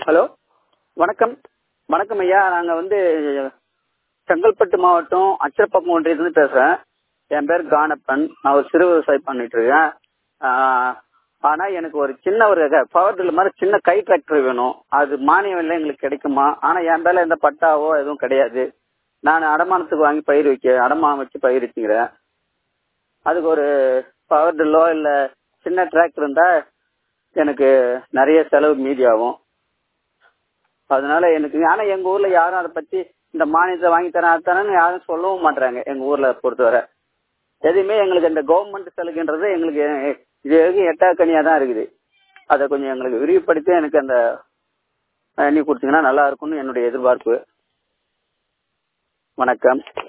hello வணக்கம் வணக்கம் ஐயா நாங்கள் வந்து செங்கல்பட்டு மாவட்டம் அச்சரப்பக்கம் ஒன்றியத்துலேருந்து பேசுகிறேன் என் பேர் கானப்பன் நான் ஒரு சிறு விவசாயம் பண்ணிட்டு இருக்கேன் ஆனால் எனக்கு ஒரு சின்ன ஒரு பவர் டில் மாதிரி சின்ன கை டிராக்டர் வேணும் அது மானியம் இல்லை எங்களுக்கு கிடைக்குமா ஆனால் என் பேரில் எந்த பட்டாவோ எதுவும் கிடையாது நான் அடமானத்துக்கு வாங்கி பயிர் வைக்க அடமானம் வச்சு பயிர் வச்சுக்கிறேன் அதுக்கு ஒரு பவர் டில்லோ இல்லை சின்ன டிராக்டர் இருந்தால் எனக்கு நிறைய செலவு மீதி ஆகும் அதனால எனக்கு ஆனால் எங்கள் ஊரில் யாரும் அதை பற்றி இந்த மானியத்தை வாங்கி தரேன் அது தரேன்னு யாரும் சொல்லவும் மாட்டுறாங்க எங்கள் ஊரில் பொறுத்தவரை எதுவுமே எங்களுக்கு இந்த கவர்மெண்ட் சலுகைன்றது எங்களுக்கு இது வரைக்கும் எட்டாக்கனியாக தான் இருக்குது அதை கொஞ்சம் எங்களுக்கு விரிவுபடுத்தி எனக்கு அந்த எண்ணி கொடுத்தீங்கன்னா நல்லா இருக்கும்னு என்னுடைய எதிர்பார்ப்பு வணக்கம்